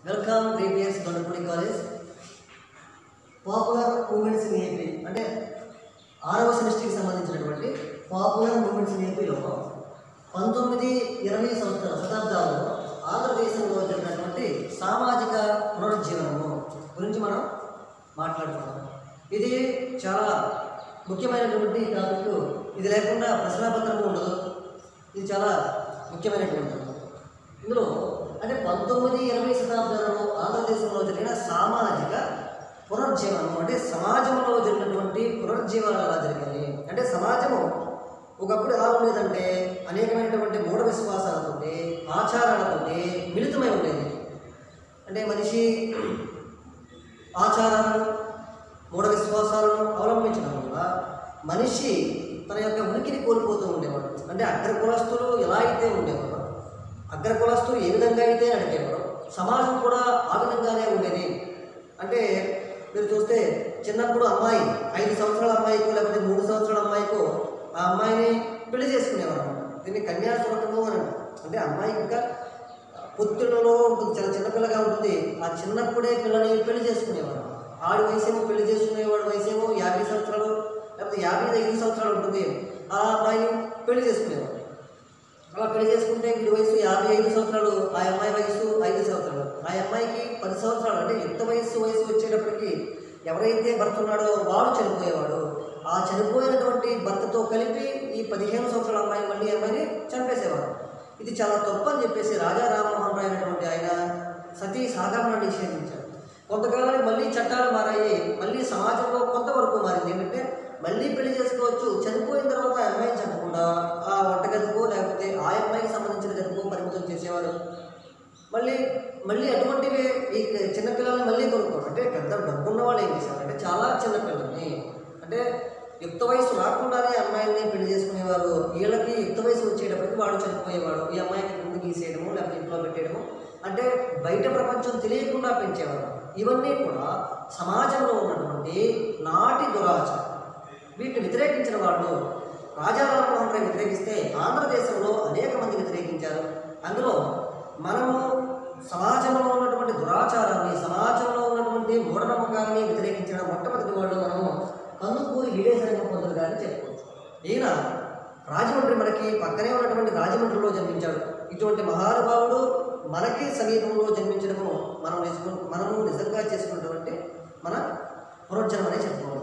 Welcome గ్రేపియర్స్ Dondapudi college popular moments in AP అంటే ఆరవ సెమిస్టర్కి సంబంధించినటువంటి పాపులర్ మూమెంట్స్ ఇన్ ఏపీలో పంతొమ్మిది ఇరవై సంవత్సరాల శతాబ్దాలలో ఆంధ్రదేశంలో జరిగినటువంటి సామాజిక పునరుజ్జీవనము గురించి మనం మాట్లాడుతున్నాం ఇది చాలా ముఖ్యమైనటువంటి టాపిక్ ఇది లేకుండా ప్రశ్నాపత్రము ఉండదు ఇది చాలా ముఖ్యమైనటువంటి ఇందులో అంటే పంతొమ్మిది ఇరవై శతాబ్దాలలో ఆంధ్రదేశంలో జరిగిన సామాజిక పునరుజ్జీవనం అంటే సమాజంలో జరిగినటువంటి పునరుజ్జీవనాలు ఎలా జరిగాయి అంటే సమాజము ఒకప్పుడు ఎలా ఉండేదంటే అనేకమైనటువంటి మూఢ విశ్వాసాలతోటి ఆచారాలతోటి మిళితమై ఉండేది అంటే మనిషి ఆచారాలను మూఢ విశ్వాసాలను అవలంబించడం వల్ల మనిషి తన యొక్క ఉనికిని కోల్పోతూ ఉండేవాడు అంటే అగ్ర కులస్తులు ఎలా అయితే ఉండేవారో అగ్ర కులస్తులు ఏ విధంగా అయితే నడిపేవారో సమాజం కూడా ఆ విధంగానే ఉండేది అంటే మీరు చూస్తే చిన్నప్పుడు అమ్మాయి ఐదు సంవత్సరాల అమ్మాయికో లేకపోతే మూడు సంవత్సరాల అమ్మాయికో ఆ అమ్మాయిని పెళ్లి చేసుకునేవారు అన్నమాట దీన్ని కన్యాశురకము అని అంటారు. అంటే అమ్మాయి ఇంకా పొత్తులలో ఉంటుంది చాలా చిన్నపిల్లగా ఉంటుంది ఆ చిన్నప్పుడే పిల్లని పెళ్లి చేసుకునేవారు ఆడి వయసేమో పెళ్లి చేసుకునేవాడు వయసేమో యాభై సంవత్సరాలు లేకపోతే యాభై ఐదు సంవత్సరాలు ఉంటుంది ఆ అమ్మాయిని పెళ్లి చేసుకునేవాడు అలా పెళ్లి చేసుకుంటే వీడి వయసు యాభై ఐదు సంవత్సరాలు ఆ అమ్మాయి వయసు ఐదు సంవత్సరాలు ఆ అమ్మాయికి పది సంవత్సరాలు అంటే యుక్త వయసు వయసు వచ్చేటప్పటికి ఎవరైతే భర్త ఉన్నాడో వాడు చనిపోయేవాడు ఆ చనిపోయినటువంటి భర్తతో కలిపి ఈ పదిహేను సంవత్సరాల అమ్మాయి మళ్ళీ అమ్మాయిని చంపేసేవాడు ఇది చాలా తప్పు అని చెప్పేసి రాజా రామ్మోహన్ రాయ్ అయినటువంటి ఆయన సతీ సాగమనాన్ని నిషేధించారు కొంతకాలానికి మళ్ళీ చట్టాలు మారాయి మళ్ళీ సమాజంలో కొంతవరకు మారింది ఏంటంటే మళ్ళీ పెళ్లి చేసుకోవచ్చు చనిపోయిన తర్వాత ఆ అమ్మాయిని చంపకుండా ఆ వంటగదికో లేకపోతే ఆ అమ్మాయికి సంబంధించిన గదికో పరిమితం చేసేవారు మళ్ళీ మళ్ళీ అటువంటివి ఈ చిన్నపిల్లల్ని మళ్ళీ కొనుక్కోరు అంటే పెద్ద డబ్బున్న వాళ్ళు ఏం చేశారు అంటే చాలా చిన్నపిల్లల్ని అంటే యుక్త వయసు రాకుండానే అమ్మాయిల్ని పెళ్లి చేసుకునేవారు వీళ్ళకి యుక్త వయసు వచ్చేటప్పటికి వాడు చనిపోయేవాడు ఈ అమ్మాయికి ముందు గీసేయడము లేకపోతే ఇంట్లో పెట్టేయడము అంటే బయట ప్రపంచం తెలియకుండా పెంచేవారు ఇవన్నీ కూడా సమాజంలో ఉన్నటువంటి నాటి దురాచారం వీటిని వ్యతిరేకించిన వాళ్ళు రాజా రామ్మోహన్ రాయ్ వ్యతిరేకిస్తే ఆంధ్రదేశంలో అనేక మంది వ్యతిరేకించారు అందులో మనము సమాజంలో ఉన్నటువంటి దురాచారాన్ని సమాజంలో ఉన్నటువంటి మూఢనమ్మకాలని వ్యతిరేకించిన మొట్టమొదటి వాళ్ళు మనము కందుకూరి వీరేశలింగ పంతులు గారిని చెప్పుకోవచ్చు ఈయన రాజమండ్రి మనకి పక్కనే ఉన్నటువంటి రాజమండ్రిలో జన్మించాడు ఇటువంటి మహానుభావుడు మనకి సమీపంలో జన్మించడము మనం నిజము మనము నిజంగా చేసుకున్నటువంటి మన పునర్జన్మనే చెప్పుకోవాలి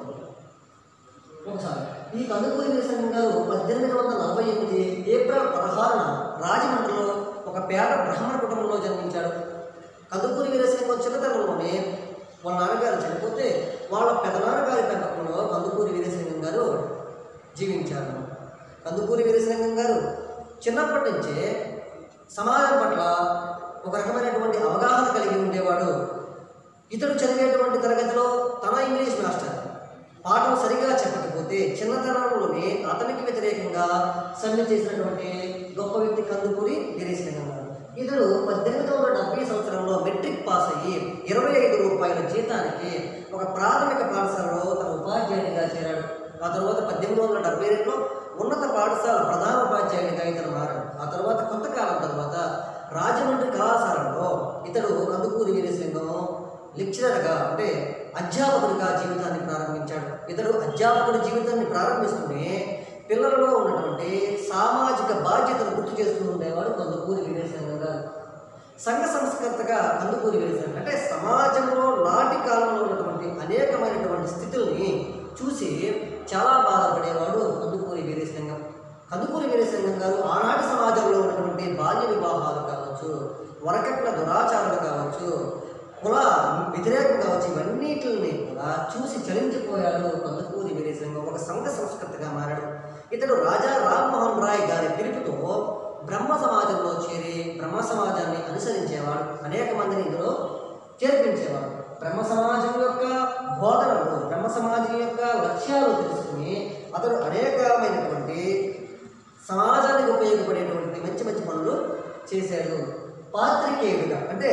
ఒకసారి ఈ కందుకూరి వీరేశలింగం గారు పద్దెనిమిది వందల నలభై ఎనిమిది ఏప్రిల్ పదహారున రాజమండ్రిలో ఒక పేద బ్రాహ్మణ కుటుంబంలో జన్మించాడు కందుకూరి వీరేశలింగం చిన్నతనంలోనే వాళ్ళ నాన్నగారు చనిపోతే వాళ్ళ పెదనాన్నగారి పెంపకంలో కందుకూరి వీరేశలింగం గారు జీవించారు కందుకూరి వీరేశలింగం గారు చిన్నప్పటి నుంచే సమాజం పట్ల ఒక రకమైనటువంటి అవగాహన కలిగి ఉండేవాడు ఇతడు చదివేటువంటి తరగతిలో తన ఇంగ్లీష్ మాస్టర్ పాఠం సరిగా చెప్పకపోతే చిన్నతనంలోనే అతనికి వ్యతిరేకంగా సమ్మె చేసినటువంటి గొప్ప వ్యక్తి కందుకూరి వీరేశలింగం గారు ఇతడు పద్దెనిమిది వందల డెబ్బై సంవత్సరంలో మెట్రిక్ పాస్ అయ్యి ఇరవై ఐదు రూపాయల జీతానికి ఒక ప్రాథమిక పాఠశాలలో తన ఉపాధ్యాయునిగా చేరాడు ఆ తర్వాత పద్దెనిమిది వందల డెబ్బై రెండులో ఉన్నత పాఠశాల ప్రధాన ఉపాధ్యాయునిగా ఇతను మారాడు ఆ తర్వాత కొంతకాలం తర్వాత రాజమండ్రి కళాశాలలో ఇతడు కందుకూరి వీరేశలింగం లెక్చరర్గా అంటే అధ్యాపకుడిగా జీవితాన్ని ప్రారంభించాడు ఇతడు అధ్యాపకుడి జీవితాన్ని ప్రారంభిస్తూనే పిల్లలలో ఉన్నటువంటి సామాజిక బాధ్యతను గుర్తు చేస్తూ ఉండేవాడు కందుకూరి వీరేశలింగం గారు సంఘ సంస్కర్తగా కందుకూరి వీరేశలింగం అంటే సమాజంలో నాటి కాలంలో ఉన్నటువంటి అనేకమైనటువంటి స్థితుల్ని చూసి చాలా బాధపడేవాడు కందుకూరి వీరేశలింగం కందుకూరి వీరేశలింగం గారు ఆనాటి సమాజంలో ఉన్నటువంటి బాల్య వివాహాలు కావచ్చు వరకట్ల దురాచారాలు కావచ్చు కుల వ్యతిరేకం కావచ్చు ఇవన్నిటిని కూడా చూసి చలించిపోయాడు కందుకూరి వీరేశలింగం ఒక సంఘ సంస్కృతిగా మారాడు ఇతడు రాజా రామ్మోహన్ రాయ్ గారి పిలుపుతో బ్రహ్మ సమాజంలో చేరి బ్రహ్మ సమాజాన్ని అనుసరించేవాడు అనేక మందిని ఇందులో చేర్పించేవాడు బ్రహ్మ సమాజం యొక్క బోధనలు బ్రహ్మ సమాజం యొక్క లక్ష్యాలు తెలుసుకుని అతడు అనేకమైనటువంటి సమాజానికి ఉపయోగపడేటువంటి మంచి మంచి పనులు చేశాడు పాత్రికేయుడిగా అంటే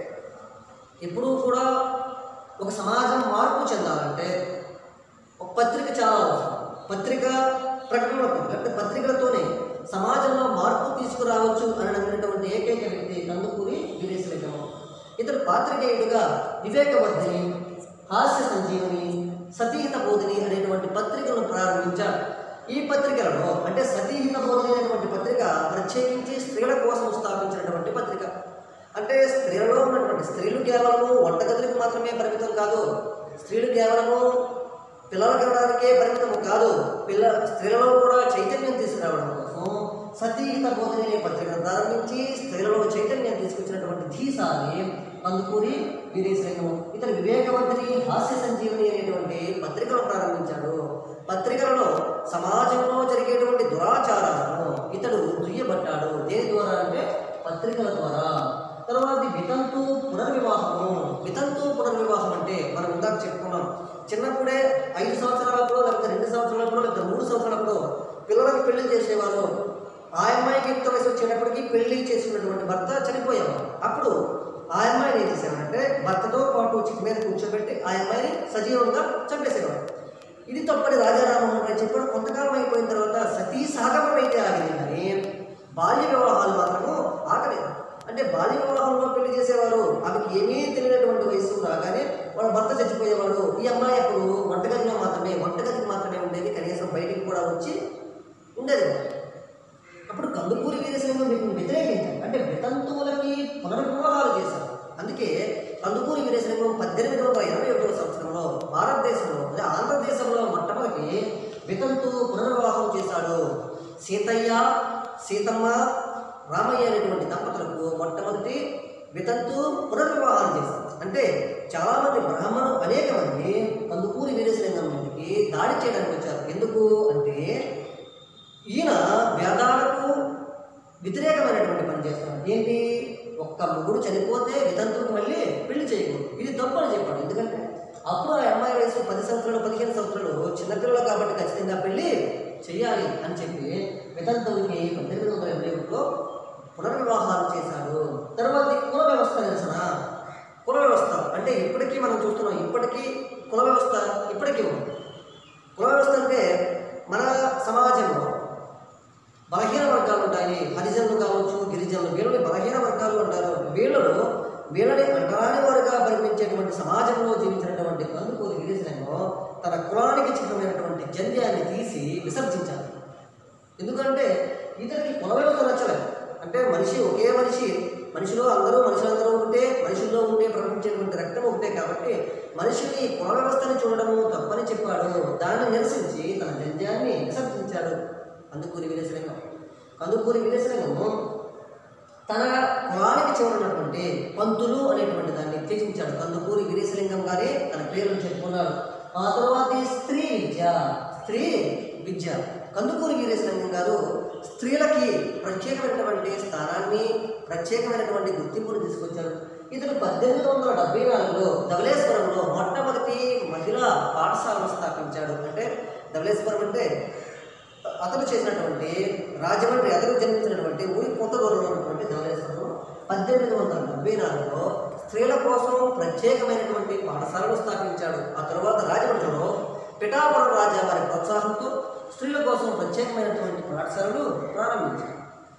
ఎప్పుడూ కూడా ఒక సమాజం మార్పు చెందాలంటే ఒక పత్రిక చాలా అవసరం పత్రిక ప్రకటనలకు లేకపోతే పత్రికలతోనే సమాజంలో మార్పు తీసుకురావచ్చు అని నమ్మినటువంటి ఏకైక వ్యక్తి కందుకూరి వీరేశలింగం ఇతడు పాత్రికేయుడుగా వివేకవర్ధిని హాస్య సంజీవని సతీహిత బోధిని అనేటువంటి పత్రికలను ప్రారంభించాడు ఈ పత్రికలలో అంటే సతీహిత బోధిని అనేటువంటి పత్రిక ప్రత్యేకించి స్త్రీల కోసం స్థాపించినటువంటి పత్రిక అంటే స్త్రీలలో ఉన్నటువంటి స్త్రీలు కేవలము వంటగదులకు మాత్రమే పరిమితం కాదు స్త్రీలు కేవలము పిల్లలకి ఇవ్వడానికే పరిమితము కాదు పిల్ల స్త్రీలలో కూడా చైతన్యం తీసుకురావడం కోసం సతీహిత బోధన అనే పత్రికను ప్రారంభించి స్త్రీలలో చైతన్యం తీసుకొచ్చినటువంటి ధీసాని కందుకూరి వీరేశలింగం ఇతను వివేకవంతుని హాస్య సంజీవని అనేటువంటి పత్రికలు ప్రారంభించాడు పత్రికలలో సమాజంలో జరిగేటువంటి దురాచారాలను ఇతడు దుయ్యబట్టాడు దేని ద్వారా అంటే పత్రికల ద్వారా తర్వాత వితంతు పునర్వివాహము వితంతు పునర్వివాహం అంటే మనం ఇందాక చెప్పుకున్నాం చిన్నప్పుడే ఐదు సంవత్సరాలప్పుడు లేకపోతే రెండు సంవత్సరాలప్పుడు లేకపోతే మూడు సంవత్సరాలప్పుడు పిల్లలకు పెళ్లి చేసేవారు ఆ అమ్మాయికి యుక్త వయసు వచ్చేటప్పటికి పెళ్లి చేసుకున్నటువంటి భర్త చనిపోయేవారు అప్పుడు ఆ అమ్మాయిని ఏం చేసేవారంటే భర్తతో పాటు చిక్కు మీద కూర్చోబెట్టి ఆ అమ్మాయిని సజీవంగా చంపేసేవారు ఇది తప్పని రాజారామమోహన్ రావు చెప్పాడు కొంతకాలం అయిపోయిన తర్వాత సతీ సహగమనం అయితే ఆగింది కానీ బాల్య వివాహాలు మాత్రము ఆగలేదు అంటే బాల్య వివాహంలో పెళ్లి చేసేవారు ఆమెకి ఏమీ తెలియనటువంటి వయసు రాగానే వాళ్ళ భర్త చచ్చిపోయేవాడు ఈ అమ్మాయి అప్పుడు వంటగదిలో మాత్రమే వంటగదికి మాత్రమే ఉండేది కనీసం బయటికి కూడా వచ్చి ఉండేది కాదు. అప్పుడు కందుకూరి వీరేశలింగం వీటిని వ్యతిరేకించారు అంటే వితంతువులకి పునర్వివాహాలు చేశారు అందుకే కందుకూరి వీరేశలింగం పద్దెనిమిది వందల ఇరవై ఒకటవ సంవత్సరంలో భారతదేశంలో అదే ఆంధ్రదేశంలో మొట్టమొదటి వితంతు పునర్వివాహం చేశాడు సీతయ్య సీతమ్మ రామయ్య అనేటువంటి దంపతులకు మొట్టమొదటి వితంతు పునర్వివాహాలు చేశారు అంటే చాలామంది బ్రాహ్మణులు అనేక మంది కందుకూరి వీరేశలింగం మీదకి దాడి చేయడానికి వచ్చారు ఎందుకు అంటే ఈయన వేదాలకు వ్యతిరేకమైనటువంటి పని చేస్తున్నాడు ఏంటి ఒక్క ముగ్గురు చనిపోతే వితంతువుకి మళ్ళీ పెళ్లి చేయకూడదు ఇది తప్పు అని చెప్పాడు ఎందుకంటే అప్పుడు ఆ అమ్మాయి వయసు పది సంవత్సరాలు పదిహేను సంవత్సరాలు చిన్నపిల్లలు కాబట్టి ఖచ్చితంగా పెళ్లి చేయాలి అని చెప్పి వితంతువుకి పద్దెనిమిది వందల ఎనభై ఒకటిలో పునర్వివాహాలు చేశాడు తర్వాత ఈ కుల వ్యవస్థ నిరసన కుల వ్యవస్థ అంటే ఇప్పటికీ మనం చూస్తున్నాం ఇప్పటికీ కుల వ్యవస్థ ఇప్పటికీ ఉంది కుల వ్యవస్థ అంటే మన సమాజంలో బలహీన వర్గాలు ఉంటాయి హరిజనులు కావచ్చు గిరిజనులు వీళ్ళని బలహీన వర్గాలు అంటారు వీళ్ళను వీళ్ళని అంటరాని వారుగా పరిగణించేటువంటి సమాజంలో జీవించినటువంటి కందుకూరి గిరిజనంలో తన కులానికి చిహ్నమైనటువంటి జంధ్యాన్ని తీసి విసర్జించాలి ఎందుకంటే ఇతనికి కుల వ్యవస్థ నచ్చలేదు అంటే మనిషి ఒకే మనిషి మనిషిలో అందరూ మనుషులందరూ ఉంటే మనుషుల్లో ఉంటే ప్రవహించేటువంటి రక్తం ఒకటే కాబట్టి మనిషిని కుల వ్యవస్థని చూడడము తప్పని చెప్పాడు దాన్ని నిరసించి తన జంధ్యాన్ని విసర్జించాడు కందుకూరి వీరేశలింగం కందుకూరి వీరేశలింగము తన కులానికి చివరినటువంటి పంతులు అనేటువంటి దాన్ని త్యజించాడు కందుకూరి వీరేశలింగం గారే తన పేరును చెప్పుకున్నాడు ఆ తర్వాత స్త్రీ విద్య స్త్రీ విద్య కందుకూరి వీరేశలింగం గారు స్త్రీలకి ప్రత్యేకమైనటువంటి స్థానాన్ని ప్రత్యేకమైనటువంటి గుర్తింపును తీసుకొచ్చారు ఇతను పద్దెనిమిది వందల డెబ్బై నాలుగులో ధవళేశ్వరంలో మొట్టమొదటి మహిళా పాఠశాలను స్థాపించాడు అంటే ధవళేశ్వరం అంటే అతను చేసినటువంటి రాజమండ్రి అతను జన్మించినటువంటి ఊరి కొత్త దూరంలో ఉన్నటువంటి ధవళేశ్వరం పద్దెనిమిది వందల డెబ్బై నాలుగులో స్త్రీల కోసం ప్రత్యేకమైనటువంటి పాఠశాలను స్థాపించాడు ఆ తరువాత రాజమండ్రిలో పిఠాపురం రాజా వారి ప్రోత్సాహంతో స్త్రీల కోసం ప్రత్యేకమైనటువంటి పాఠశాలలు ప్రారంభించాడు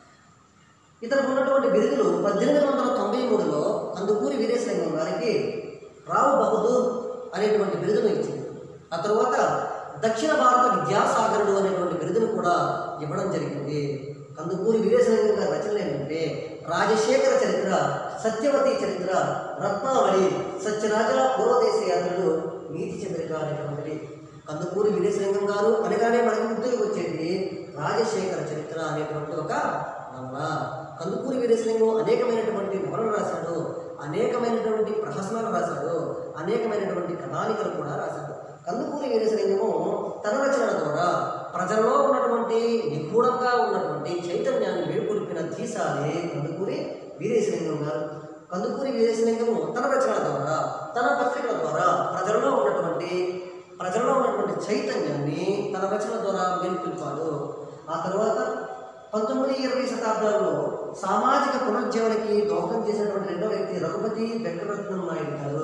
ఇతనికి ఉన్నటువంటి బిరుదులు పద్దెనిమిది వందల తొంభై మూడులో కందుకూరి వీరేశలింగం గారికి రావు బహదూర్ అనేటువంటి బిరుదును ఇచ్చింది ఆ తరువాత దక్షిణ భారత విద్యాసాగరుడు అనేటువంటి బిరుదును కూడా ఇవ్వడం జరిగింది కందుకూరి వీరేశలింగం గారి రచనలు ఏంటంటే రాజశేఖర చరిత్ర సత్యవతి చరిత్ర రత్నావళి సత్యరాజ పూర్వదేశ యాత్రలు నీతి చంద్రిక అనేటువంటిది కందుకూరి వీరేశలింగం గారు అనగానే మనకి గుర్తుకు వచ్చేది రాజశేఖర చరిత్ర అనేటువంటి ఒక నవల కందుకూరి వీరేశలింగం అనేకమైనటువంటి నవలలు రాశాడు అనేకమైనటువంటి ప్రహసనాలు రాశాడు అనేకమైనటువంటి కథానికలు కూడా రాశాడు కందుకూరి వీరేశలింగము తన రచనల ద్వారా ప్రజల్లో ఉన్నటువంటి నిగూఢంగా ఉన్నటువంటి చైతన్యాన్ని వేడుకొలిపిన తీసాలే కందుకూరి వీరేశలింగం గారు కందుకూరి వీరేశలింగము తన రచనల ద్వారా తన పత్రికల ద్వారా ప్రజల్లో ఉన్నటువంటి ప్రజల్లో ఉన్నటువంటి చైతన్యాన్ని తన రచన ద్వారా మేల్కొల్పాడు ఆ తర్వాత పంతొమ్మిది ఇరవై శతాబ్దాల్లో సామాజిక పునరుజ్జీవనకి దోహదం చేసినటువంటి రెండో వ్యక్తి రఘుపతి వెంకటరత్నం నాయుడు గారు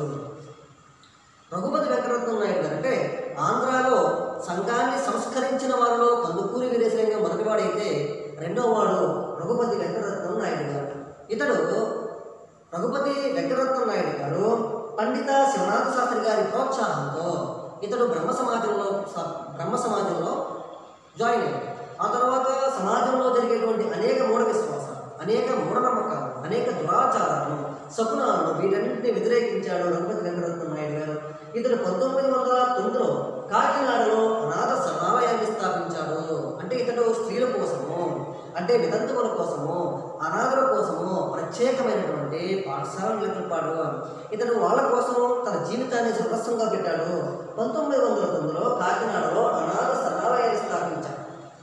రఘుపతి వెంకటరత్నం నాయుడు గారు అంటే ఆంధ్రాలో సంఘాన్ని సంస్కరించిన వారిలో కందుకూరి వీరేశలింగం మొదటివాడైతే రెండో వాడు రఘుపతి వెంకటరత్నం నాయుడు గారు ఇతడు రఘుపతి వెంకటరత్న నాయుడు గారు పండిత శివనాథ శాస్త్రి గారి ప్రోత్సాహంతో ఇతడు బ్రహ్మ సమాజంలో స- బ్రహ్మ సమాజంలో జాయిన్ అయ్యాడు ఆ తర్వాత సమాజంలో జరిగేటువంటి అనేక మూఢ విశ్వాసాలు అనేక మూఢనమ్మకాలు అనేక దురాచారాలను శకునాలను వీటన్నింటినీ వ్యతిరేకించాడు రఘుపతి వెంకటరత్న నాయుడు గారు ఇతడు పంతొమ్మిది వందల తొమ్మిదిలో కాకినాడలో అనాథ శరణాలయాన్ని స్థాపించాడు అంటే ఇతడు స్త్రీల కోసము అంటే వితంతువుల కోసము అనాథుల కోసము ప్రత్యేకమైనటువంటి పాఠశాలను నెలకొల్పాడు ఇతడు వాళ్ళ కోసం తన జీవితాన్ని సర్వస్వంగా పెట్టాడు పంతొమ్మిది వందల తొమ్మిదిలో కాకినాడలో అనాథ శరణాలయాన్ని స్థాపించాడు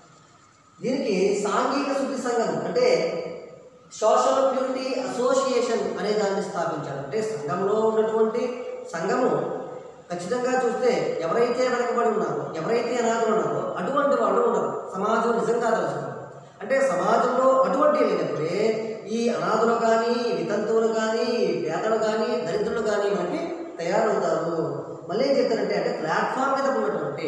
దీనికి సాంఘిక శుద్ధి సంఘం అంటే సోషల్ ప్యూరిటీ అసోసియేషన్ అనే దాన్ని స్థాపించాడు అంటే సంఘంలో ఉన్నటువంటి సంఘము ఖచ్చితంగా చూస్తే ఎవరైతే వెనకబడి ఉన్నారో ఎవరైతే అనాథులు ఉన్నారో అటువంటి వాళ్ళు ఉండరు సమాజం నిజంగా తెలుసు అంటే సమాజంలో అటువంటి లేనప్పుడే ఈ అనాథులు కానీ వితంతువులు కానీ పేదలు కానీ దరిద్రులు కానీ మనకి తయారవుతారు మళ్ళీ ఏం చెప్తారంటే అంటే ప్లాట్ఫామ్ మీద ఉన్నటువంటి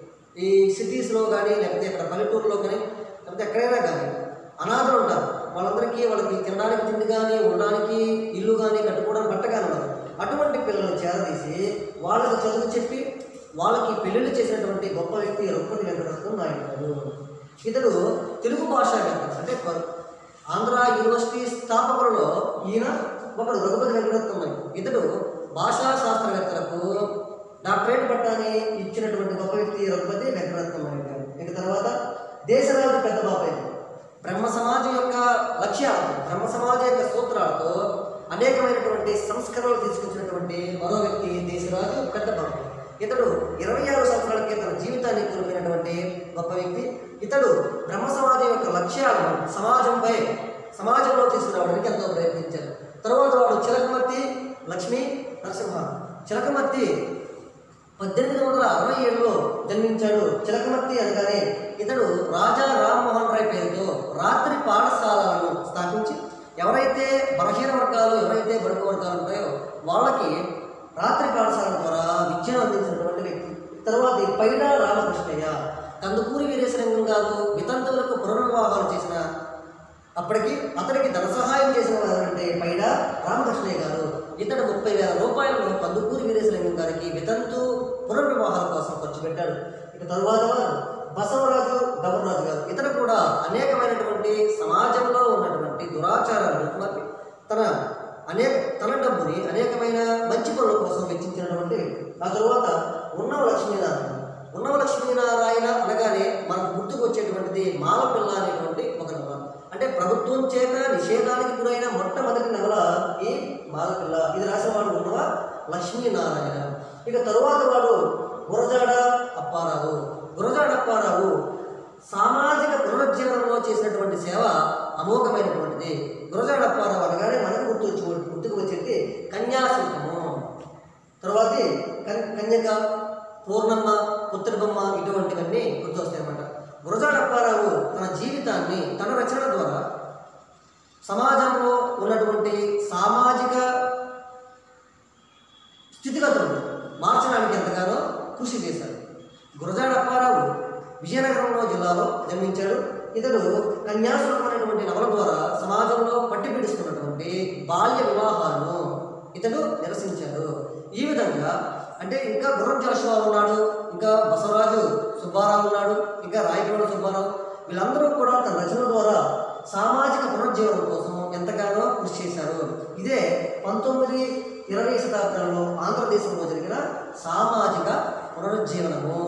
ఈ సిటీస్లో కానీ లేకపోతే ఇక్కడ పల్లెటూరులో కానీ లేకపోతే ఎక్కడైనా కానీ అనాథలు ఉంటారు వాళ్ళందరికీ వాళ్ళకి తినడానికి తిండి కానీ ఉండడానికి ఇల్లు కానీ కట్టుకోవడానికి బట్ట కానీ ఉండదు అటువంటి పిల్లల్ని చేరదీసి వాళ్ళకి చదువు చెప్పి వాళ్ళకి పెళ్లిళ్ళు చేసినటువంటి గొప్ప వ్యక్తి రఘుపతి వెంకటరత్నం నాయుడు గారు ఇతడు తెలుగు భాషావేత్త అంటే ప- ఆంధ్ర యూనివర్సిటీ స్థాపకులలో ఈయన ఒకడు రఘుపతి వెంకటరత్నం నాయుడు ఇతడు భాషా శాస్త్రవేత్తలకు డాక్టరేట్ పట్టాన్ని ఇచ్చినటువంటి గొప్ప వ్యక్తి రఘుపతి వెంకటరత్నం నాయుడు గారు ఇక తర్వాత దేశరాజు పెద్ద బాబాయ్ బ్రహ్మ సమాజం యొక్క లక్ష్యాలతో బ్రహ్మ సమాజం యొక్క సూత్రాలతో అనేకమైనటువంటి సంస్కరణలు తీసుకొచ్చినటువంటి మరో వ్యక్తి దేశరాజు పెద్ద బాబాయ్ ఇతడు ఇరవై ఆరు సంవత్సరాలకే తన జీవితాన్ని కోల్పోయినటువంటి గొప్ప వ్యక్తి ఇతడు బ్రహ్మ సమాజం యొక్క లక్ష్యాలను సమాజంపై సమాజంలో తీసుకురావడానికి ఎంతో ప్రయత్నించారు తర్వాత వాడు చిలకమర్తి లక్ష్మీ నరసింహ చిలకమర్తి పద్దెనిమిది వందల అరవై ఏడులో జన్మించాడు చిలకమర్తి అనగానే ఇతడు రాజా రామ్మోహన్ రాయ్ పేరుతో రాత్రి పాఠశాలలను స్థాపించి ఎవరైతే బలహీన వర్గాలు ఎవరైతే బడుగు వర్గాలు ఉంటాయో వాళ్ళకి రాత్రి పాఠశాల ద్వారా విద్యను అందించినటువంటి వ్యక్తి తర్వాత పైడా రామకృష్ణయ్య కందుకూరి వీరేశలింగం గారు వితంతువులకు పునర్వివాహాలు చేసిన అప్పటికి అతనికి ధన సహాయం చేసిన వారంటే పైడా రామకృష్ణయ్య గారు ఇతడు ముప్పై వేల రూపాయలను కందుకూరి వీరేశలింగం గారికి వితంతు పునర్వివాహాల కోసం ఖర్చు పెట్టాడు ఇక తరువాత వారు బసవరాజు గవర్రాజు గారు ఇతడు కూడా అనేకమైనటువంటి సమాజంలో ఉన్నటువంటి దురాచారాలను మరి తన అనేక తన డబ్బుని అనేకమైన మంచి పనుల కోసం వెచ్చించినటువంటి వ్యక్తి ఆ తరువాత ఉన్నవ లక్ష్మీనారాయణ ఉన్నవ లక్ష్మీనారాయణ అనగానే మనకు గుర్తుకు వచ్చేటువంటిది మాలపిల్ల అనేటువంటి ఒక నవల అంటే ప్రభుత్వం చేత నిషేధానికి గురైన మొట్టమొదటి నవల ఈ మాలపిల్ల ఇది రాసేవాడు ఉన్నవ లక్ష్మీనారాయణ ఇక తరువాత వాడు గురజాడ అప్పారావు గురజాడ అప్పారావు సామాజిక పునరుజ్జీవనంలో చేసినటువంటి సేవ అమోఘమైనటువంటిది గురజాడ అప్పారావు అనగానే మనకు గుర్తు వచ్చి గుర్తుకు వచ్చేది కన్యాశిల్పము తర్వాత కన్ కన్యక పూర్ణమ్మ పుత్రబొమ్మ ఇటువంటివన్నీ గుర్తొస్తాయి అన్నమాట గురజాడ అప్పారావు తన జీవితాన్ని తన రచన ద్వారా సమాజంలో ఉన్నటువంటి సామాజిక స్థితిగతులను మార్చడానికి ఎంతగానో కృషి చేశాడు గురజాడ అప్పారావు విజయనగరంలో జిల్లాలో జన్మించాడు ఇతడు కన్యాశుల్కం అనేటువంటి నవల ద్వారా సమాజంలో పట్టి పీడిస్తున్నటువంటి బాల్య వివాహాలను ఇతడు నిరసించాడు ఈ విధంగా అంటే ఇంకా గుర్రం జాషువా ఉన్నాడు ఇంకా బసవరాజు సుబ్బారావు ఉన్నాడు ఇంకా రాయగడ సుబ్బారావు వీళ్ళందరూ కూడా తన రచన ద్వారా సామాజిక పునరుజ్జీవనం కోసం ఎంతగానో కృషి చేశారు ఇదే పంతొమ్మిది ఇరవై శతాబ్దాలలో ఆంధ్రదేశంలో జరిగిన సామాజిక పునరుజ్జీవనము